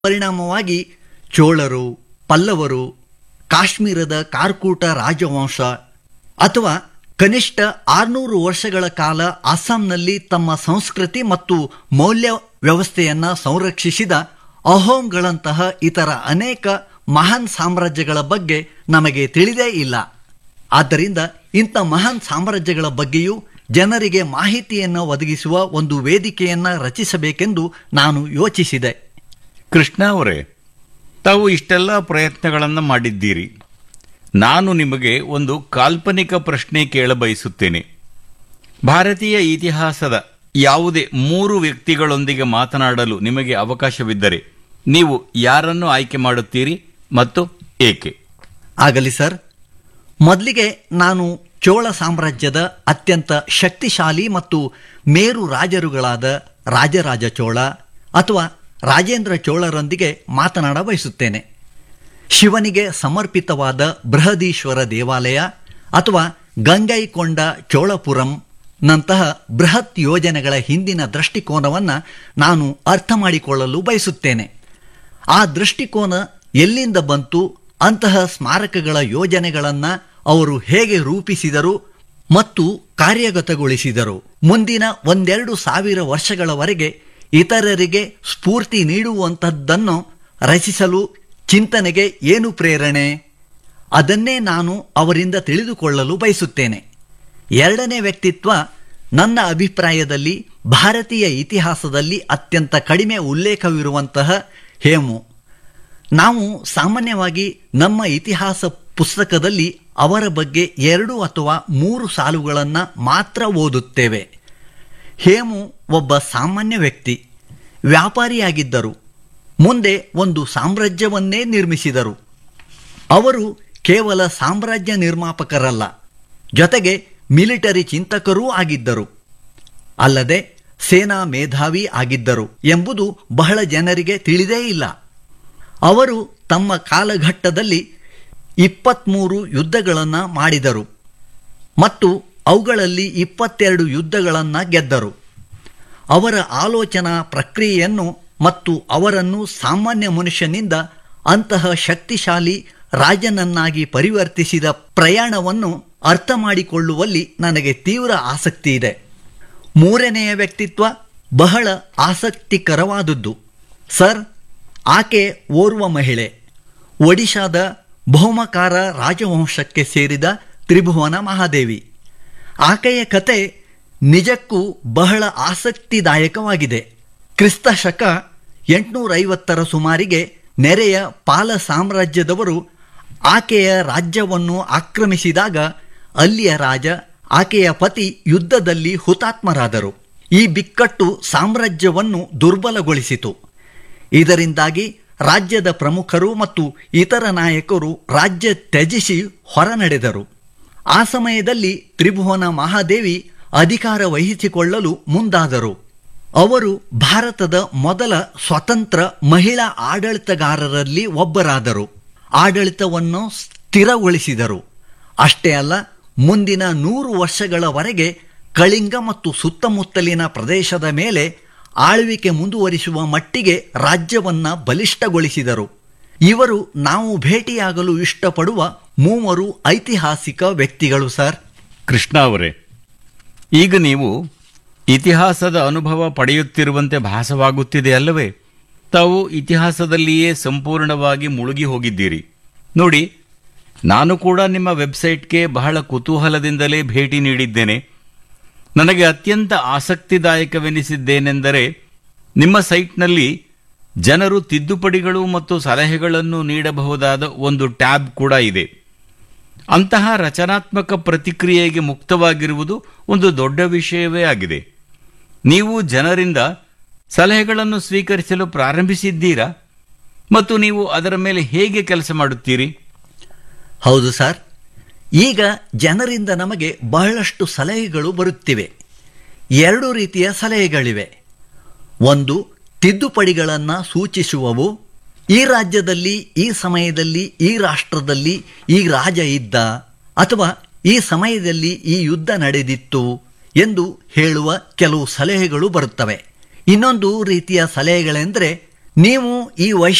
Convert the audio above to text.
ಪರಿಣಾಮವಾಗಿ ಚೋಳರು ಪಲ್ಲವರು ಕಾಶ್ಮೀರದ ಕಾರ್ಕೂಟ ರಾಜವಂಶ ಅಥವಾ ಕನಿಷ್ಠ ಆರ್ನೂರು ವರ್ಷಗಳ ಕಾಲ ಅಸ್ಸಾಂನಲ್ಲಿ ತಮ್ಮ ಸಂಸ್ಕೃತಿ ಮತ್ತು ಮೌಲ್ಯ ವ್ಯವಸ್ಥೆಯನ್ನ ಸಂರಕ್ಷಿಸಿದ ಅಹೋಮ್ಗಳಂತಹ ಇತರ ಅನೇಕ ಮಹಾನ್ ಸಾಮ್ರಾಜ್ಯಗಳ ಬಗ್ಗೆ ನಮಗೆ ತಿಳಿದೇ ಇಲ್ಲ ಆದ್ದರಿಂದ ಇಂಥ ಮಹಾನ್ ಸಾಮ್ರಾಜ್ಯಗಳ ಬಗ್ಗೆಯೂ ಜನರಿಗೆ ಮಾಹಿತಿಯನ್ನು ಒದಗಿಸುವ ಒಂದು ವೇದಿಕೆಯನ್ನ ರಚಿಸಬೇಕೆಂದು ನಾನು ಯೋಚಿಸಿದೆ ಕೃಷ್ಣ ಅವರೇ ತಾವು ಇಷ್ಟೆಲ್ಲ ಪ್ರಯತ್ನಗಳನ್ನು ಮಾಡಿದ್ದೀರಿ ನಾನು ನಿಮಗೆ ಒಂದು ಕಾಲ್ಪನಿಕ ಪ್ರಶ್ನೆ ಕೇಳಬಯಸುತ್ತೇನೆ ಭಾರತೀಯ ಇತಿಹಾಸದ ಯಾವುದೇ ಮೂರು ವ್ಯಕ್ತಿಗಳೊಂದಿಗೆ ಮಾತನಾಡಲು ನಿಮಗೆ ಅವಕಾಶವಿದ್ದರೆ ನೀವು ಯಾರನ್ನು ಆಯ್ಕೆ ಮಾಡುತ್ತೀರಿ ಮತ್ತು ಏಕೆ ಆಗಲಿ ಸರ್ ಮೊದಲಿಗೆ ನಾನು ಚೋಳ ಸಾಮ್ರಾಜ್ಯದ ಅತ್ಯಂತ ಶಕ್ತಿಶಾಲಿ ಮತ್ತು ಮೇರು ರಾಜರುಗಳಾದ ರಾಜರಾಜ ಚೋಳ ಅಥವಾ ರಾಜೇಂದ್ರ ಚೋಳರೊಂದಿಗೆ ಮಾತನಾಡ ಬಯಸುತ್ತೇನೆ ಶಿವನಿಗೆ ಸಮರ್ಪಿತವಾದ ಬೃಹದೀಶ್ವರ ದೇವಾಲಯ ಅಥವಾ ಗಂಗೈಕೊಂಡ ಚೋಳಪುರಂ ನಂತಹ ಬೃಹತ್ ಯೋಜನೆಗಳ ಹಿಂದಿನ ದೃಷ್ಟಿಕೋನವನ್ನು ನಾನು ಅರ್ಥ ಮಾಡಿಕೊಳ್ಳಲು ಬಯಸುತ್ತೇನೆ ಆ ದೃಷ್ಟಿಕೋನ ಎಲ್ಲಿಂದ ಬಂತು ಅಂತಹ ಸ್ಮಾರಕಗಳ ಯೋಜನೆಗಳನ್ನು ಅವರು ಹೇಗೆ ರೂಪಿಸಿದರು ಮತ್ತು ಕಾರ್ಯಗತಗೊಳಿಸಿದರು ಮುಂದಿನ ಒಂದೆರಡು ಸಾವಿರ ವರ್ಷಗಳವರೆಗೆ ಇತರರಿಗೆ ಸ್ಫೂರ್ತಿ ನೀಡುವಂಥದ್ದನ್ನು ರಚಿಸಲು ಚಿಂತನೆಗೆ ಏನು ಪ್ರೇರಣೆ ಅದನ್ನೇ ನಾನು ಅವರಿಂದ ತಿಳಿದುಕೊಳ್ಳಲು ಬಯಸುತ್ತೇನೆ ಎರಡನೇ ವ್ಯಕ್ತಿತ್ವ ನನ್ನ ಅಭಿಪ್ರಾಯದಲ್ಲಿ ಭಾರತೀಯ ಇತಿಹಾಸದಲ್ಲಿ ಅತ್ಯಂತ ಕಡಿಮೆ ಉಲ್ಲೇಖವಿರುವಂತಹ ಹೇಮು ನಾವು ಸಾಮಾನ್ಯವಾಗಿ ನಮ್ಮ ಇತಿಹಾಸ ಪುಸ್ತಕದಲ್ಲಿ ಅವರ ಬಗ್ಗೆ ಎರಡು ಅಥವಾ ಮೂರು ಸಾಲುಗಳನ್ನು ಮಾತ್ರ ಓದುತ್ತೇವೆ ಹೇಮು ಒಬ್ಬ ಸಾಮಾನ್ಯ ವ್ಯಕ್ತಿ ವ್ಯಾಪಾರಿಯಾಗಿದ್ದರು ಮುಂದೆ ಒಂದು ಸಾಮ್ರಾಜ್ಯವನ್ನೇ ನಿರ್ಮಿಸಿದರು ಅವರು ಕೇವಲ ಸಾಮ್ರಾಜ್ಯ ನಿರ್ಮಾಪಕರಲ್ಲ ಜೊತೆಗೆ ಮಿಲಿಟರಿ ಚಿಂತಕರೂ ಆಗಿದ್ದರು ಅಲ್ಲದೆ ಸೇನಾ ಮೇಧಾವಿ ಆಗಿದ್ದರು ಎಂಬುದು ಬಹಳ ಜನರಿಗೆ ತಿಳಿದೇ ಇಲ್ಲ ಅವರು ತಮ್ಮ ಕಾಲಘಟ್ಟದಲ್ಲಿ ಇಪ್ಪತ್ತ್ಮೂರು ಯುದ್ಧಗಳನ್ನು ಮಾಡಿದರು ಮತ್ತು ಅವುಗಳಲ್ಲಿ ಇಪ್ಪತ್ತೆರಡು ಯುದ್ಧಗಳನ್ನು ಗೆದ್ದರು ಅವರ ಆಲೋಚನಾ ಪ್ರಕ್ರಿಯೆಯನ್ನು ಮತ್ತು ಅವರನ್ನು ಸಾಮಾನ್ಯ ಮನುಷ್ಯನಿಂದ ಅಂತಹ ಶಕ್ತಿಶಾಲಿ ರಾಜನನ್ನಾಗಿ ಪರಿವರ್ತಿಸಿದ ಪ್ರಯಾಣವನ್ನು ಅರ್ಥ ಮಾಡಿಕೊಳ್ಳುವಲ್ಲಿ ನನಗೆ ತೀವ್ರ ಆಸಕ್ತಿ ಇದೆ ಮೂರನೆಯ ವ್ಯಕ್ತಿತ್ವ ಬಹಳ ಆಸಕ್ತಿಕರವಾದದ್ದು ಸರ್ ಆಕೆ ಓರ್ವ ಮಹಿಳೆ ಒಡಿಶಾದ ಬಹುಮಕಾರ ರಾಜವಂಶಕ್ಕೆ ಸೇರಿದ ತ್ರಿಭುವನ ಮಹಾದೇವಿ ಆಕೆಯ ಕತೆ ನಿಜಕ್ಕೂ ಬಹಳ ಆಸಕ್ತಿದಾಯಕವಾಗಿದೆ ಕ್ರಿಸ್ತ ಶಕ ಎಂಟುನೂರೈವತ್ತರ ಸುಮಾರಿಗೆ ನೆರೆಯ ಪಾಲ ಸಾಮ್ರಾಜ್ಯದವರು ಆಕೆಯ ರಾಜ್ಯವನ್ನು ಆಕ್ರಮಿಸಿದಾಗ ಅಲ್ಲಿಯ ರಾಜ ಆಕೆಯ ಪತಿ ಯುದ್ಧದಲ್ಲಿ ಹುತಾತ್ಮರಾದರು ಈ ಬಿಕ್ಕಟ್ಟು ಸಾಮ್ರಾಜ್ಯವನ್ನು ದುರ್ಬಲಗೊಳಿಸಿತು ಇದರಿಂದಾಗಿ ರಾಜ್ಯದ ಪ್ರಮುಖರು ಮತ್ತು ಇತರ ನಾಯಕರು ರಾಜ್ಯ ತ್ಯಜಿಸಿ ಹೊರನಡೆದರು ಆ ಸಮಯದಲ್ಲಿ ತ್ರಿಭುವನ ಮಹಾದೇವಿ ಅಧಿಕಾರ ವಹಿಸಿಕೊಳ್ಳಲು ಮುಂದಾದರು ಅವರು ಭಾರತದ ಮೊದಲ ಸ್ವತಂತ್ರ ಮಹಿಳಾ ಆಡಳಿತಗಾರರಲ್ಲಿ ಒಬ್ಬರಾದರು ಆಡಳಿತವನ್ನು ಸ್ಥಿರಗೊಳಿಸಿದರು ಅಷ್ಟೇ ಅಲ್ಲ ಮುಂದಿನ ನೂರು ವರ್ಷಗಳವರೆಗೆ ಕಳಿಂಗ ಮತ್ತು ಸುತ್ತಮುತ್ತಲಿನ ಪ್ರದೇಶದ ಮೇಲೆ ಆಳ್ವಿಕೆ ಮುಂದುವರಿಸುವ ಮಟ್ಟಿಗೆ ರಾಜ್ಯವನ್ನ ಬಲಿಷ್ಠಗೊಳಿಸಿದರು ಇವರು ನಾವು ಭೇಟಿಯಾಗಲು ಇಷ್ಟಪಡುವ ಮೂವರು ಐತಿಹಾಸಿಕ ವ್ಯಕ್ತಿಗಳು ಸರ್ ಕೃಷ್ಣ ಅವರೇ ಈಗ ನೀವು ಇತಿಹಾಸದ ಅನುಭವ ಪಡೆಯುತ್ತಿರುವಂತೆ ಭಾಸವಾಗುತ್ತಿದೆ ಅಲ್ಲವೇ ತಾವು ಇತಿಹಾಸದಲ್ಲಿಯೇ ಸಂಪೂರ್ಣವಾಗಿ ಮುಳುಗಿ ಹೋಗಿದ್ದೀರಿ ನೋಡಿ ನಾನು ಕೂಡ ನಿಮ್ಮ ವೆಬ್ಸೈಟ್ಗೆ ಬಹಳ ಕುತೂಹಲದಿಂದಲೇ ಭೇಟಿ ನೀಡಿದ್ದೇನೆ ನನಗೆ ಅತ್ಯಂತ ಆಸಕ್ತಿದಾಯಕವೆನಿಸಿದ್ದೇನೆಂದರೆ ನಿಮ್ಮ ಸೈಟ್ನಲ್ಲಿ ಜನರು ತಿದ್ದುಪಡಿಗಳು ಮತ್ತು ಸಲಹೆಗಳನ್ನು ನೀಡಬಹುದಾದ ಒಂದು ಟ್ಯಾಬ್ ಕೂಡ ಇದೆ ಅಂತಹ ರಚನಾತ್ಮಕ ಪ್ರತಿಕ್ರಿಯೆಗೆ ಮುಕ್ತವಾಗಿರುವುದು ಒಂದು ದೊಡ್ಡ ವಿಷಯವೇ ಆಗಿದೆ ನೀವು ಜನರಿಂದ ಸಲಹೆಗಳನ್ನು ಸ್ವೀಕರಿಸಲು ಪ್ರಾರಂಭಿಸಿದ್ದೀರಾ ಮತ್ತು ನೀವು ಅದರ ಮೇಲೆ ಹೇಗೆ ಕೆಲಸ ಮಾಡುತ್ತೀರಿ ಹೌದು ಸರ್ ಈಗ ಜನರಿಂದ ನಮಗೆ ಬಹಳಷ್ಟು ಸಲಹೆಗಳು ಬರುತ್ತಿವೆ ಎರಡು ರೀತಿಯ ಸಲಹೆಗಳಿವೆ ಒಂದು ತಿದ್ದುಪಡಿಗಳನ್ನು ಸೂಚಿಸುವವು ಈ ರಾಜ್ಯದಲ್ಲಿ ಈ ಸಮಯದಲ್ಲಿ ಈ ರಾಷ್ಟ್ರದಲ್ಲಿ ಈ ರಾಜ ಇದ್ದ ಅಥವಾ ಈ ಸಮಯದಲ್ಲಿ ಈ ಯುದ್ಧ ನಡೆದಿತ್ತು ಎಂದು ಹೇಳುವ ಕೆಲವು ಸಲಹೆಗಳು ಬರುತ್ತವೆ ಇನ್ನೊಂದು ರೀತಿಯ ಸಲಹೆಗಳೆಂದರೆ ನೀವು ಈ ವೈಶ್